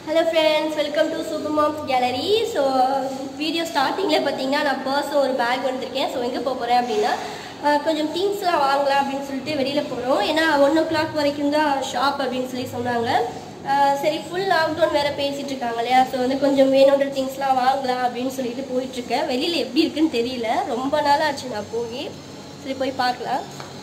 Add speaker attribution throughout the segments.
Speaker 1: hello friends welcome to super moms gallery so video ஸ்டார்டிங்கில் பார்த்தீங்கன்னா நான் பர்ஸும் ஒரு பேக் வந்திருக்கேன் ஸோ எங்கே போக போகிறேன் அப்படின்னா அஹ், கொஞ்சம் திங்ஸ்லாம் வாங்கலாம் அப்படின்னு சொல்லிட்டு வெளியில் போகிறோம் ஏன்னா ஒன் ஓ கிளாக் வரைக்கும் தான் ஷாப் அப்படின்னு சொல்லி சொன்னாங்க அஹ், சரி ஃபுல் லாக்டவுன் வேறு பேசிகிட்டு இருக்காங்க இல்லையா ஸோ வந்து கொஞ்சம் வேணுன்ற திங்ஸ்லாம் வாங்கலாம் அப்படின்னு சொல்லிட்டு போயிட்டுருக்கேன் வெளியில் எப்படி இருக்குன்னு தெரியல ரொம்ப நாள் ஆச்சு நான் போய் சரி போய் பார்க்கலாம்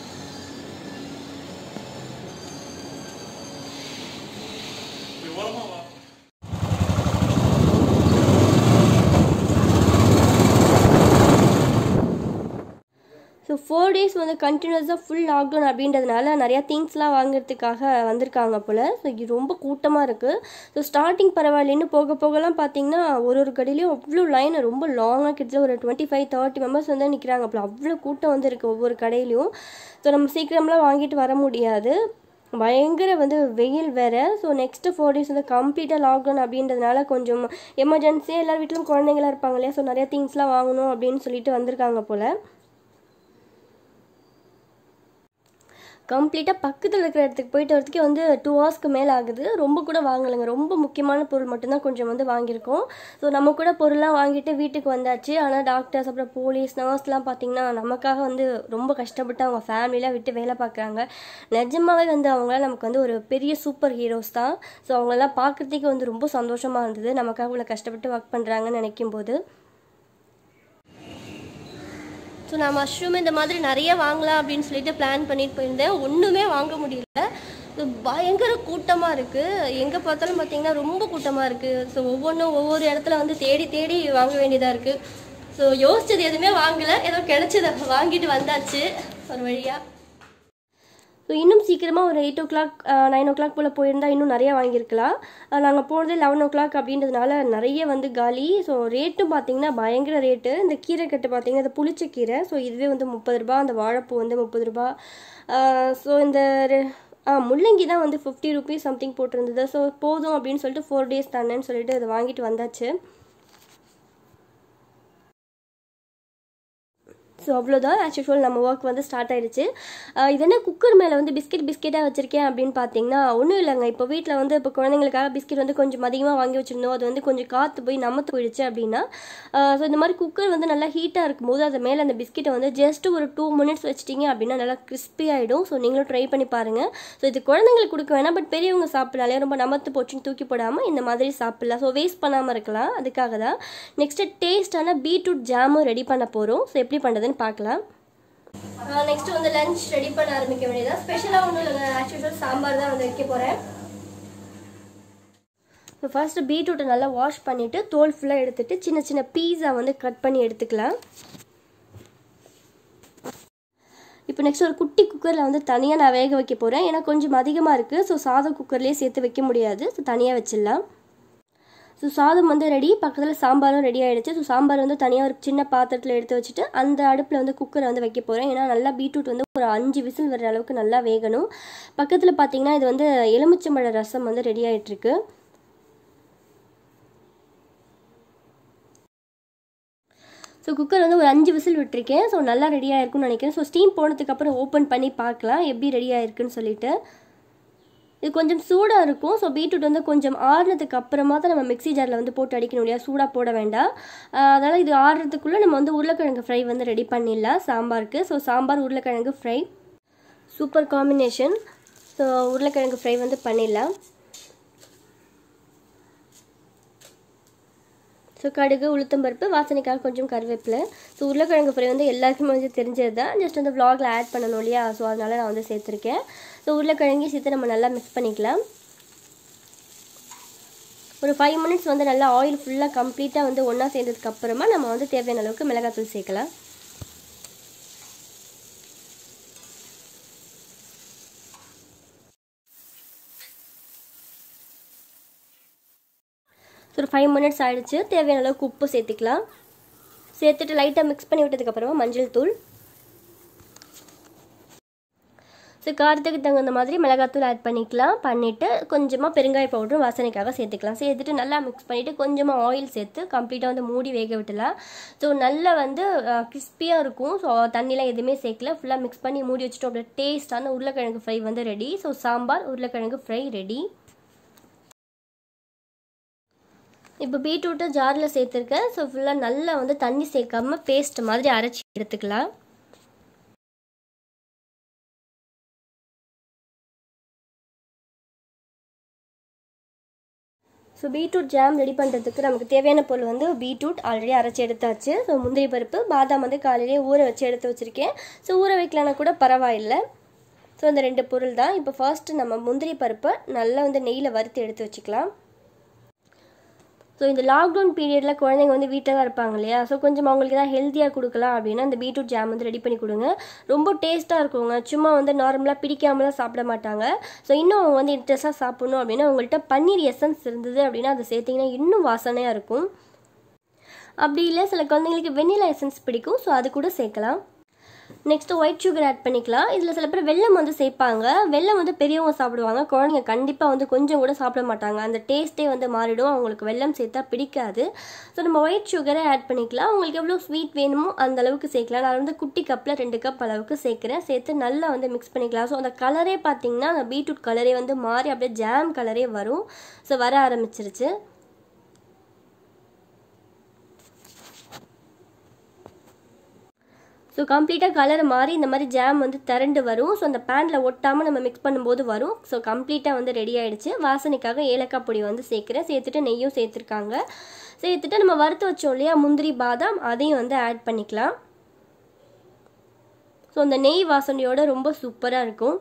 Speaker 1: ஸோ ஃபோர் டேஸ் வந்து கண்டினியூஸாக ஃபுல் லாக்டவுன் அப்படின்றதுனால நிறையா திங்ஸ்லாம் வாங்குறதுக்காக வந்திருக்காங்க போல் ஸோ இது ரொம்ப கூட்டமாக இருக்குது ஸோ ஸ்டார்டிங் பரவாயில்ல இன்னும் போக போகலாம் பார்த்தீங்கன்னா ஒரு ஒரு கடையிலையும் அவ்வளோ லைன் ரொம்ப லாங்காக கிட்டத்தட்ட ஒரு டுவெண்ட்டி ஃபைவ் தேர்ட்டி மெம்பர்ஸ் வந்து நிற்கிறாங்க போல் அவ்வளோ கூட்டம் வந்து இருக்குது ஒவ்வொரு கடையிலையும் ஸோ நம்ம சீக்கிரம்லாம் வாங்கிட்டு வர முடியாது பயங்கர வந்து வெயில் வேறு ஸோ நெக்ஸ்ட்டு ஃபோர் டேஸ் வந்து கம்ப்ளீட்டாக லாக்டவுன் அப்படின்றதுனால கொஞ்சம் எமர்ஜென்சியாக எல்லார் வீட்டிலும் குழந்தைங்களாம் இருப்பாங்க இல்லையா ஸோ நிறையா திங்ஸ்லாம் வாங்கணும் அப்படின்னு சொல்லிட்டு வந்திருக்காங்க போல் கம்ப்ளீட்டாக பக்கத்தில் இருக்கிற இடத்துக்கு போயிட்டு வரதுக்கே வந்து டூ ஹவர்ஸ்க்கு மேலே ஆகுது ரொம்ப கூட வாங்கலைங்க ரொம்ப முக்கியமான பொருள் மட்டும்தான் கொஞ்சம் வந்து வாங்கியிருக்கோம் ஸோ நம்ம கூட பொருள்லாம் வாங்கிட்டு வீட்டுக்கு வந்தாச்சு ஆனால் டாக்டர்ஸ் அப்புறம் போலீஸ் நர்ஸ்லாம் பார்த்தீங்கன்னா நமக்காக வந்து ரொம்ப கஷ்டப்பட்டு அவங்க ஃபேமிலியெலாம் விட்டு வேலை பார்க்குறாங்க நிஜமாவே வந்து அவங்களாம் நமக்கு வந்து ஒரு பெரிய சூப்பர் ஹீரோஸ் தான் ஸோ அவங்களெல்லாம் பார்க்குறதுக்கு வந்து ரொம்ப சந்தோஷமாக இருந்தது நமக்காக இவ்வளோ கஷ்டப்பட்டு ஒர்க் பண்ணுறாங்கன்னு நினைக்கும் போது ஸோ நான் மஷ்ரூம் இந்த மாதிரி நிறைய வாங்கலாம் அப்படின்னு சொல்லிட்டு பிளான் பண்ணிட்டு போயிருந்தேன் ஒன்றுமே வாங்க முடியல ஸோ பயங்கர கூட்டமாக இருக்குது எங்கே பார்த்தாலும் பார்த்தீங்கன்னா ரொம்ப கூட்டமாக இருக்குது ஸோ ஒவ்வொன்றும் ஒவ்வொரு இடத்துல வந்து தேடி தேடி வாங்க வேண்டியதாக இருக்குது ஸோ யோசிச்சது எதுவுமே வாங்கலை ஏதோ கிடைச்சதை வாங்கிட்டு வந்தாச்சு ஒரு வழியாக ஸோ இன்னும் சீக்கிரமாக ஒரு eight o'clock nine o'clock போல் போயிருந்தா இன்னும் நிறையா வாங்கியிருக்கலாம் நாங்கள் போனதே லெவன் ஓ கிளாக் அப்படின்றதுனால நிறைய வந்து காலி ஸோ ரேட்டும் பார்த்தீங்கன்னா பயங்கர ரேட்டு இந்த கீரை கட்டு பார்த்தீங்கன்னா இந்த புளிச்ச கீரை ஸோ இதுவே வந்து முப்பது ரூபா அந்த வாழைப்பூ வந்து முப்பது ரூபா ஸோ இந்த ரெ- ஆ முள்ளங்கி தான் வந்து ஃபிஃப்டி ருபீஸ் சம்திங் போட்டிருந்தது ஸோ போதும் அப்படின்னு சொல்லிட்டு ஃபோர் டேஸ் தானேன்னு சொல்லிட்டு அதை வாங்கிட்டு வந்தாச்சு ஸோ அவ்வளோதான் ஆஸ் யூஷுவல் நம்ம ஒர்க் வந்து ஸ்டார்ட் ஆயிடுச்சு ஆஹ் இது என்ன குக்கர் மேலே வந்து பிஸ்கெட் பிஸ்கெட்டாக வச்சிருக்கேன் அப்படின்னு பார்த்தீங்கன்னா ஒன்றும் இல்லைங்க இப்போ வீட்டில் வந்து இப்போ குழந்தைங்களுக்காக பிஸ்கெட் வந்து கொஞ்சம் அதிகமாக வாங்கி வச்சிருந்தோம் அது வந்து கொஞ்சம் காற்று போய் நமத்து போயிடுச்சு அப்படின்னா ஸோ இந்த மாதிரி குக்கர் வந்து நல்லா ஹீட்டாக இருக்கும்போது அது மேலே அந்த பிஸ்கெட்டை வந்து ஜஸ்ட் ஒரு டூ மினிட்ஸ் வச்சிட்டிங்க அப்படின்னா நல்லா crispy ஆகிடும் ஸோ நீங்களும் ட்ரை பண்ணி பாருங்கள் ஸோ இது குழந்தைங்களுக்கு கொடுக்க வேணாம் பட் பெரியவங்க சாப்பிடலாம் ரொம்ப நமத்து போச்சுன்னு தூக்கி போடாமல் இந்த மாதிரி சாப்பிடலாம் ஸோ வேஸ்ட் பண்ணாமல் இருக்கலாம் அதுக்காக தான் நெக்ஸ்ட்டு டேஸ்டான பீட்ரூட் ஜாமும் ரெடி பண்ண போகிறோம் ஸோ எப்படி பண்ணுறதுன்னு பார்க்கலாம் நெக்ஸ்ட் வந்து லஞ்ச் ரெடி பண்ண ஆரம்பிக்க வேண்டியதா ஸ்பெஷலாக ஒன்றும் இல்லைங்க ஆக்சுவல் சாம்பார் தான் வந்து வைக்க போகிறேன் இப்போ ஃபர்ஸ்ட்டு பீட்ரூட்டை நல்லா வாஷ் பண்ணிவிட்டு தோல் ஃபுல்லாக எடுத்துட்டு சின்ன சின்ன பீஸா வந்து கட் பண்ணி எடுத்துக்கலாம் இப்போ நெக்ஸ்ட் ஒரு குட்டி குக்கரில் வந்து தனியாக நான் வேக வைக்க போகிறேன் ஏன்னா கொஞ்சம் அதிகமாக இருக்குது ஸோ சாதம் குக்கர்லேயே சேர்த்து வைக்க முடியாது ஸோ தனியாக வச்சிடலாம் ஸோ சாதம் வந்து ரெடி பக்கத்தில் சாம்பாரும் ரெடி ஆகிடுச்சு ஸோ சாம்பார் வந்து தனியாக ஒரு சின்ன பாத்திரத்தில் எடுத்து வச்சுட்டு அந்த அடுப்பில் வந்து குக்கரை வந்து வைக்க போகிறேன் ஏன்னா நல்லா பீட்ரூட் வந்து ஒரு அஞ்சு விசில் வர அளவுக்கு நல்லா வேகணும் பக்கத்தில் பார்த்தீங்கன்னா இது வந்து எலுமிச்சம்பழ ரசம் வந்து ரெடி ஆகிட்டுருக்கு ஸோ குக்கர் வந்து ஒரு அஞ்சு விசில் விட்டுருக்கேன் ஸோ நல்லா ரெடியாக இருக்கும்னு நினைக்கிறேன் ஸோ ஸ்டீம் போனதுக்கப்புறம் ஓப்பன் பண்ணி பார்க்கலாம் எப்படி ரெடியாக இருக்குன்னு சொல்லிட்டு இது கொஞ்சம் சூடாக இருக்கும் ஸோ பீட்ரூட் வந்து கொஞ்சம் ஆறுனதுக்கு அப்புறமா தான் நம்ம மிக்ஸி ஜாரில் வந்து போட்டு அடிக்கணும் இல்லையா சூடாக போட வேண்டாம் ஆஹ் அதனால் இது ஆறுறதுக்குள்ளே நம்ம வந்து உருளைக்கிழங்கு ஃப்ரை வந்து ரெடி பண்ணிடலாம் சாம்பாருக்கு ஸோ சாம்பார் உருளைக்கிழங்கு ஃப்ரை சூப்பர் காம்பினேஷன் ஸோ உருளைக்கிழங்கு ஃப்ரை வந்து பண்ணிடலாம் ஸோ கடுகு உளுத்தம்பருப்பு வாசனைக்காக கொஞ்சம் கருவேப்பிலை ஸோ உருளைக்கிழங்கு ஃப்ரை வந்து எல்லாருக்குமே வந்து தெரிஞ்சது தான் ஜஸ்ட் வந்து vlogல ஆட் பண்ணணும் இல்லையா ஸோ அதனால நான் வந்து சேர்த்துருக்கேன் ஸோ உருளைக்கிழங்கு சேர்த்து நம்ம நல்லா மிக்ஸ் பண்ணிக்கலாம் ஒரு ஃபைவ் மினிட்ஸ் வந்து நல்லா ஆயில் ஃபுல்லாக கம்ப்ளீட்டாக வந்து ஒன்றா சேர்ந்ததுக்கு அப்புறமா நம்ம வந்து தேவையான அளவுக்கு மிளகாத்தூள் சேர்க்கலாம் ஸோ ஒரு ஃபைவ் மினிட்ஸ் ஆயிடுச்சு தேவையான அளவுக்கு உப்பு சேர்த்துக்கலாம் சேர்த்துட்டு லைட்டாக மிக்ஸ் பண்ணி விட்டதுக்கப்புறமா மஞ்சள் தூள் ஸோ காரத்துக்கு தகுந்த மாதிரி மிளகாத்தூள் ஆட் பண்ணிக்கலாம் பண்ணிவிட்டு கொஞ்சமாக பெருங்காய பவுடரும் வாசனைக்காக சேர்த்துக்கலாம் சேர்த்துட்டு நல்லா மிக்ஸ் பண்ணிவிட்டு கொஞ்சமாக ஆயில் சேர்த்து கம்ப்ளீட்டாக வந்து மூடி வேக விட்டுலாம் ஸோ நல்லா வந்து கிறிஸ்பியாக இருக்கும் ஸோ தண்ணிலாம் எதுவுமே சேர்க்கல ஃபுல்லாக மிக்ஸ் பண்ணி மூடி வச்சுட்டோம் அப்படியே டேஸ்டான உருளைக்கிழங்கு ஃப்ரை வந்து ரெடி ஸோ சாம்பார் உருளைக்கிழங்கு ஃப்ரை ரெடி இப்போ பீட்ரூட்டை ஜாரில் சேர்த்துருக்கேன் ஸோ ஃபுல்லாக நல்லா வந்து தண்ணி சேர்க்காம பேஸ்ட் மாதிரி அரைச்சி எடுத்துக்கலாம் ஸோ பீட்ரூட் ஜாம் ரெடி பண்ணுறதுக்கு நமக்கு தேவையான பொருள் வந்து பீட்ரூட் ஆல்ரெடி அரைச்சி எடுத்தாச்சு ஸோ முந்திரி பருப்பு பாதாம் வந்து காலையிலேயே ஊற வச்சு எடுத்து வச்சுருக்கேன் ஸோ ஊற வைக்கலனா கூட பரவாயில்லை ஸோ இந்த ரெண்டு பொருள் தான் இப்போ ஃபர்ஸ்ட்டு நம்ம முந்திரி பருப்பை நல்லா வந்து நெய்யில் வறுத்து எடுத்து வச்சுக்கலாம் ஸோ இந்த லாக்டவுன் பீரியடில் குழந்தைங்க வந்து வீட்டில் தான் இருப்பாங்க இல்லையா ஸோ கொஞ்சம் அவங்களுக்கு தான் ஹெல்த்தியாக கொடுக்கலாம் அப்படின்னா இந்த பீட்ரூட் ஜாம் வந்து ரெடி பண்ணி கொடுங்க ரொம்ப டேஸ்ட்டாக இருக்குங்க சும்மா வந்து நார்மலாக பிடிக்காமலாம் சாப்பிட மாட்டாங்க ஸோ இன்னும் அவங்க வந்து இன்ட்ரெஸ்ட்டாக சாப்பிடணும் அப்படின்னா உங்கள்கிட்ட பன்னீர் எசன்ஸ் இருந்தது அப்படின்னா அதை சேர்த்திங்கன்னா இன்னும் வாசனையாக இருக்கும் அப்படி இல்லை சில குழந்தைங்களுக்கு வெண்ணிலா எசன்ஸ் பிடிக்கும் ஸோ அது கூட சேர்க்கலாம் நெக்ஸ்ட்டு ஒயிட் சுகர் ஆட் பண்ணிக்கலாம் இதில் சில பேர் வெல்லம் வந்து சேர்ப்பாங்க வெல்லம் வந்து பெரியவங்க சாப்பிடுவாங்க குழந்தைங்க கண்டிப்பாக வந்து கொஞ்சம் கூட சாப்பிட மாட்டாங்க அந்த டேஸ்ட்டே வந்து மாறிடும் அவங்களுக்கு வெல்லம் சேர்த்தா பிடிக்காது ஸோ நம்ம ஒயிட் சுகரை ஆட் பண்ணிக்கலாம் உங்களுக்கு எவ்வளோ ஸ்வீட் வேணுமோ அந்த அளவுக்கு சேர்க்கலாம் நான் வந்து குட்டி கப்பில் ரெண்டு கப் அளவுக்கு சேர்க்குறேன் சேர்த்து நல்லா வந்து மிக்ஸ் பண்ணிக்கலாம் ஸோ அந்த கலரே பார்த்தீங்கன்னா அந்த பீட்ரூட் கலரே வந்து மாறி அப்படியே ஜாம் கலரே வரும் ஸோ வர ஆரம்பிச்சிருச்சு ஸோ கம்ப்ளீட்டாக கலர் மாறி இந்த மாதிரி ஜாம் வந்து திரண்டு வரும் ஸோ அந்த பேனில் ஒட்டாமல் நம்ம மிக்ஸ் பண்ணும்போது வரும் ஸோ கம்ப்ளீட்டாக வந்து ரெடி ஆகிடுச்சு வாசனைக்காக ஏலக்காய் பொடி வந்து சேர்க்குறேன் சேர்த்துட்டு நெய்யும் சேர்த்துருக்காங்க சேர்த்துட்டு நம்ம வறுத்து வச்சோம் இல்லையா முந்திரி பாதாம் அதையும் வந்து ஆட் பண்ணிக்கலாம் ஸோ அந்த நெய் வாசனையோட ரொம்ப சூப்பராக இருக்கும்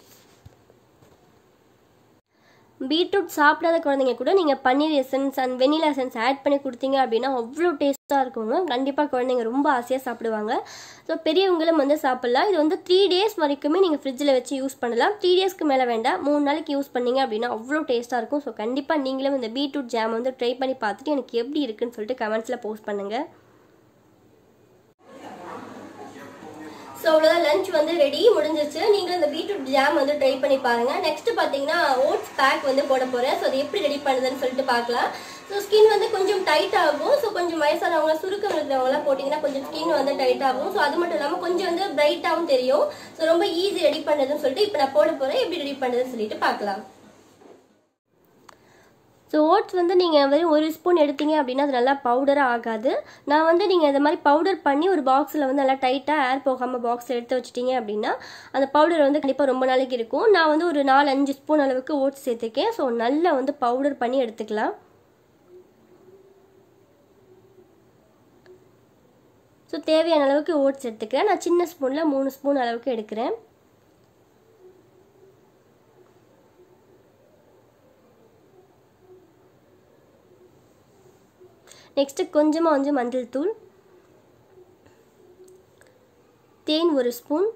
Speaker 1: பீட்ரூட் சாப்பிடாத குழந்தைங்க கூட நீங்கள் பன்னீர் essence and vanilla essence add பண்ணி கொடுத்தீங்க அப்படின்னா அவ்வளோ டேஸ்ட்டாக இருக்குங்க கண்டிப்பாக குழந்தைங்க ரொம்ப ஆசையாக சாப்பிடுவாங்க ஸோ பெரியவங்களும் வந்து சாப்பிட்லாம் இது வந்து த்ரீ டேஸ் வரைக்குமே நீங்கள் ஃப்ரிட்ஜில் வச்சு யூஸ் பண்ணலாம் த்ரீ டேஸ்க்கு மேலே வேண்டாம் மூணு நாளைக்கு யூஸ் பண்ணீங்க அப்படின்னா அவ்வளோ டேஸ்ட்டாக இருக்கும் ஸோ கண்டிப்பாக நீங்களும் இந்த பீட்ரூட் ஜாம் வந்து ட்ரை பண்ணி பார்த்துட்டு எனக்கு எப்படி இருக்குன்னு சொல்லிட்டு கமெண்ட்ஸில் போஸ்ட் பண்ணுங்கள் ஸோ அவ்வளோதான் லஞ்ச் வந்து ரெடி முடிஞ்சிச்சு நீங்களும் இந்த பீட்ரூட் ஜாம் வந்து ட்ரை பண்ணி பாருங்க நெக்ஸ்ட் பார்த்தீங்கன்னா ஓட்ஸ் பேக் வந்து போட போகிறேன் ஸோ அது எப்படி ரெடி பண்ணுதுன்னு சொல்லிட்டு பார்க்கலாம் ஸோ ஸ்கின் வந்து கொஞ்சம் டைட் ஆகும் ஸோ கொஞ்சம் வயசானவங்க சுருக்கம் இருக்கிறவங்களாம் போட்டிங்கன்னா கொஞ்சம் ஸ்கின் வந்து டைட் ஆகும் ஸோ அது மட்டும் இல்லாமல் கொஞ்சம் வந்து பிரைட்டாகவும் தெரியும் ஸோ ரொம்ப ஈஸி ரெடி பண்ணுறதுன்னு சொல்லிட்டு இப்போ நான் போட போகிறேன் எப்படி ரெடி பண்ணுறதுன்னு சொல்லிட்டு பார்க்கலாம் ஸோ ஓட்ஸ் வந்து நீங்கள் வெறும் ஒரு ஸ்பூன் எடுத்தீங்க அப்படின்னா அது நல்லா பவுடராக ஆகாது நான் வந்து நீங்கள் இந்த மாதிரி பவுடர் பண்ணி ஒரு பாக்ஸில் வந்து நல்லா டைட்டாக ஏர் போகாமல் பாக்ஸில் எடுத்து வச்சிட்டிங்க அப்படின்னா அந்த பவுடர் வந்து கண்டிப்பாக ரொம்ப நாளைக்கு இருக்கும் நான் வந்து ஒரு நாலு அஞ்சு ஸ்பூன் அளவுக்கு ஓட்ஸ் சேர்த்துக்கேன் ஸோ நல்லா வந்து பவுடர் பண்ணி எடுத்துக்கலாம் ஸோ தேவையான அளவுக்கு ஓட்ஸ் எடுத்துக்கிறேன் நான் சின்ன ஸ்பூனில் மூணு ஸ்பூன் அளவுக்கு எடுக்கிறேன் நெக்ஸ்ட்டு கொஞ்சமாக வந்து மஞ்சள் தூள் தேன் ஒரு ஸ்பூன்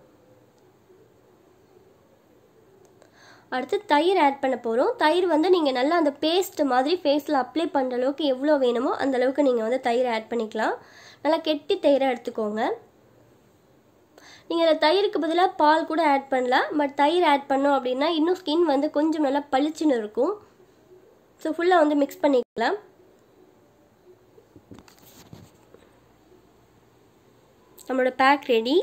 Speaker 1: அடுத்து தயிர் ஆட் பண்ண போகிறோம் தயிர் வந்து நீங்கள் நல்லா அந்த பேஸ்ட் மாதிரி ஃபேஸில் அப்ளை பண்ணுற அளவுக்கு எவ்வளோ வேணுமோ அந்த அளவுக்கு நீங்கள் வந்து தயிர் ஆட் பண்ணிக்கலாம் நல்லா கெட்டி தயிரை எடுத்துக்கோங்க நீங்கள் அந்த தயிருக்கு பதிலாக பால் கூட ஆட் பண்ணலாம் பட் தயிர் ஆட் பண்ணோம் அப்படின்னா இன்னும் ஸ்கின் வந்து கொஞ்சம் நல்லா பளிச்சுன்னு இருக்கும் ஸோ ஃபுல்லாக வந்து மிக்ஸ் பண்ணிக்கலாம் நம்மளோட பேக் ரெடி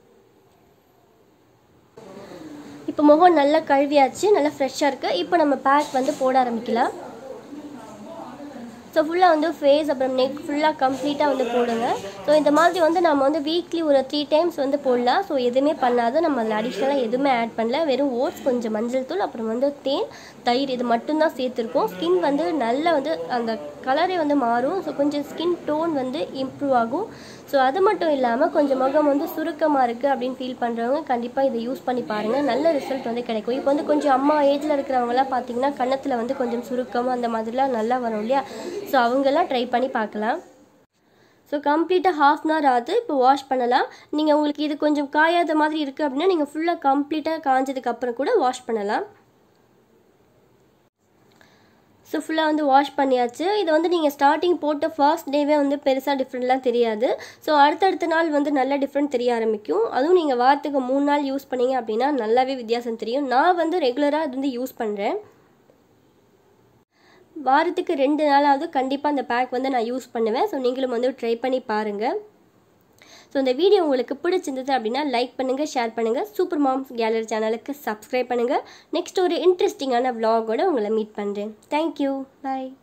Speaker 1: இப்போ முகம் நல்லா கழுவியாச்சு நல்லா ஃப்ரெஷ்ஷாக இருக்குது இப்போ நம்ம பேக் வந்து போட ஆரம்பிக்கலாம் ஸோ ஃபுல்லாக வந்து ஃபேஸ் அப்புறம் நெக் ஃபுல்லாக கம்ப்ளீட்டாக வந்து போடுங்க ஸோ இந்த மாதிரி வந்து நம்ம வந்து வீக்லி ஒரு த்ரீ டைம்ஸ் வந்து போடலாம் ஸோ எதுவுமே பண்ணாது நம்ம அதில் அடிஷ்னலாக எதுவுமே ஆட் பண்ணல வெறும் ஓட்ஸ் கொஞ்சம் மஞ்சள் தூள் அப்புறம் வந்து தேன் தயிர் இது மட்டும்தான் சேர்த்துருக்கோம் ஸ்கின் வந்து நல்லா வந்து அந்த கலரே வந்து மாறும் ஸோ கொஞ்சம் ஸ்கின் டோன் வந்து இம்ப்ரூவ் ஆகும் ஸோ அது மட்டும் இல்லாமல் கொஞ்சம் முகம் வந்து சுருக்கமாக இருக்குது அப்படின்னு ஃபீல் பண்ணுறவங்க கண்டிப்பாக இதை யூஸ் பண்ணி பாருங்கள் நல்ல ரிசல்ட் வந்து கிடைக்கும் இப்போ வந்து கொஞ்சம் அம்மா ஏஜில் இருக்கிறவங்களாம் பார்த்தீங்கன்னா கன்னத்தில் வந்து கொஞ்சம் சுருக்கம் அந்த மாதிரிலாம் நல்லா வரும் இல்லையா ஸோ அவங்கெல்லாம் ட்ரை பண்ணி பார்க்கலாம் ஸோ கம்ப்ளீட்டாக ஹாஃப் அன் ஹவர் ஆகுது இப்போ வாஷ் பண்ணலாம் நீங்கள் உங்களுக்கு இது கொஞ்சம் காயாத மாதிரி இருக்குது அப்படின்னா நீங்கள் ஃபுல்லாக கம்ப்ளீட்டாக காஞ்சதுக்கப்புறம் கூட வாஷ் பண்ணலாம் ஸோ ஃபுல்லாக வந்து வாஷ் பண்ணியாச்சு இதை வந்து நீங்கள் ஸ்டார்டிங் போட்ட ஃபர்ஸ்ட் டேவே வந்து பெருசாக டிஃப்ரெண்ட்லாம் தெரியாது ஸோ அடுத்தடுத்த நாள் வந்து நல்ல டிஃப்ரெண்ட் தெரிய ஆரம்பிக்கும் அதுவும் நீங்கள் வாரத்துக்கு மூணு நாள் யூஸ் பண்ணீங்க அப்படின்னா நல்லாவே வித்தியாசம் தெரியும் நான் வந்து ரெகுலராக இது வந்து யூஸ் பண்ணுறேன் வாரத்துக்கு ரெண்டு நாளாவது கண்டிப்பாக அந்த பேக் வந்து நான் யூஸ் பண்ணுவேன் ஸோ நீங்களும் வந்து ட்ரை பண்ணி பாருங்கள் ஸோ இந்த வீடியோ உங்களுக்கு பிடிச்சிருந்தது அப்படின்னா லைக் பண்ணுங்கள் ஷேர் பண்ணுங்கள் சூப்பர் மாம்ஸ் கேலரி சேனலுக்கு சப்ஸ்கிரைப் பண்ணுங்கள் நெக்ஸ்ட் ஒரு இன்ட்ரெஸ்டிங்கான vlog-ஓட உங்களை மீட் பண்ணுறேன் தேங்க்யூ பாய்